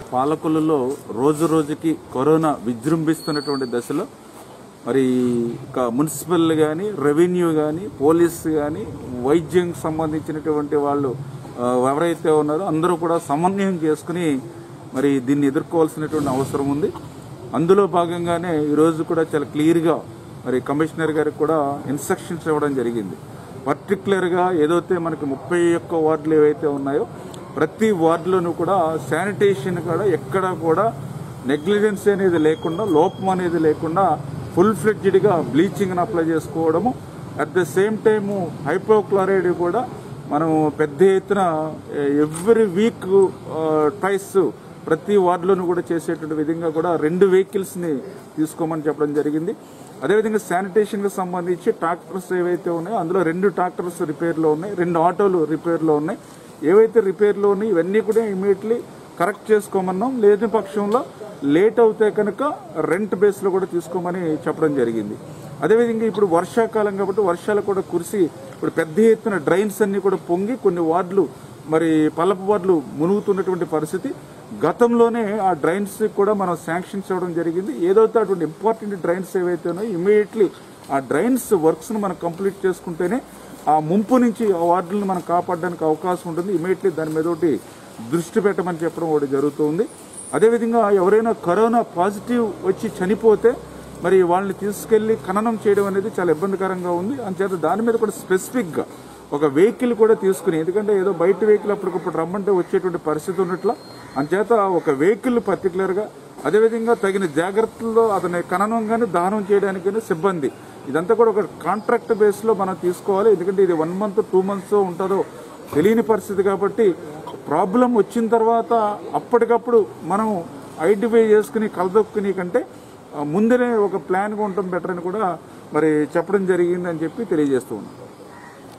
పాలకులలో రోజు రోజుకి కరోనా విజృంభిస్తున్నటువంటి దశలో మరి ఇక మున్సిపల్ కానీ రెవెన్యూ కానీ పోలీస్ కానీ వైద్యం సంబంధించినటువంటి వాళ్ళు ఆ, ఎవరైతే ఉన్నారో అందరూ కూడా సమన్వయం చేసుకుని మరి దీన్ని ఎదుర్కోవాల్సినటువంటి అవసరం ఉంది అందులో భాగంగానే ఈరోజు కూడా చాలా క్లియర్గా మరి కమిషనర్ గారికి కూడా ఇన్స్ట్రక్షన్స్ ఇవ్వడం జరిగింది పర్టికులర్గా ఏదైతే మనకి ముప్పై ఒక్క వార్డులు ఏవైతే ఉన్నాయో ప్రతి వార్డులోనూ కూడా శానిటేషన్ కూడా ఎక్కడ కూడా నెగ్లిజెన్స్ అనేది లేకుండా లోపం అనేది లేకుండా ఫుల్ ఫ్లెడ్జ్డ్గా బ్లీచింగ్ని అప్లై చేసుకోవడము at the same time hypochlorite కూడా మనం పెద్ద ఎత్తున ఎవ్రీ వీక్ ట్రైస్ ప్రతి వార్డులోనూ కూడా చేసేటువంటి విధంగా కూడా రెండు వెహికల్స్ని తీసుకోమని చెప్పడం జరిగింది అదేవిధంగా శానిటేషన్కి సంబంధించి ట్రాక్టర్స్ ఏవైతే ఉన్నాయో అందులో రెండు ట్రాక్టర్స్ రిపేర్లో ఉన్నాయి రెండు ఆటోలు రిపేర్లో ఉన్నాయి ఏవైతే రిపేర్లో ఉన్నాయి ఇవన్నీ కూడా ఇమీడియట్లీ కరెక్ట్ చేసుకోమన్నాం లేని పక్షంలో లేట్ అవుతే కనుక రెంట్ బేస్లో కూడా తీసుకోమని చెప్పడం జరిగింది అదేవిధంగా ఇప్పుడు వర్షాకాలం కాబట్టి వర్షాలు కూడా కురిసి ఇప్పుడు పెద్ద ఎత్తున డ్రైన్స్ అన్ని కూడా పొంగి కొన్ని వార్డులు మరి పల్లపు వార్డులు మునుగుతున్నటువంటి పరిస్థితి గతంలోనే ఆ డ్రైన్స్ కూడా మనం శాంక్షన్స్ ఇవ్వడం జరిగింది ఏదైతే అటువంటి ఇంపార్టెంట్ డ్రైన్స్ ఏవైతే ఉన్నాయో ఇమీడియట్లీ ఆ డ్రైన్స్ వర్క్స్ను మనం కంప్లీట్ చేసుకుంటేనే ఆ ముంపు నుంచి ఆ వార్డులను మనం కాపాడడానికి అవకాశం ఉంటుంది ఇమీడియట్లీ దాని మీద ఒకటి దృష్టి పెట్టమని చెప్పడం ఒకటి జరుగుతుంది అదేవిధంగా ఎవరైనా కరోనా పాజిటివ్ వచ్చి చనిపోతే మరి వాళ్ళని తీసుకెళ్లి ఖననం చేయడం అనేది చాలా ఇబ్బందికరంగా ఉంది అంచేత దాని మీద కూడా స్పెసిఫిక్గా ఒక వెహికల్ కూడా తీసుకుని ఎందుకంటే ఏదో బయట వెహికల్ అప్పటికప్పుడు రమ్మంటే వచ్చేటువంటి పరిస్థితి ఉన్నట్ల అంచేత ఒక వెహికల్ పర్టికులర్గా అదేవిధంగా తగిన జాగ్రత్తల్లో అతని ఖననం కానీ దానం చేయడానికి కానీ సిబ్బంది ఇదంతా కూడా ఒక కాంట్రాక్ట్ బేస్లో మనం తీసుకోవాలి ఎందుకంటే ఇది వన్ మంత్ టూ మంత్స్ ఉంటుందో తెలియని పరిస్థితి కాబట్టి ప్రాబ్లం వచ్చిన తర్వాత అప్పటికప్పుడు మనం ఐడెంటిఫై చేసుకుని కలదొక్కుని కంటే ఆ, ముందరే ఒక ప్లాన్గా ఉండటం బెటర్ అని కూడా మరి చెప్పడం జరిగిందని చెప్పి తెలియజేస్తూ ఉన్నాం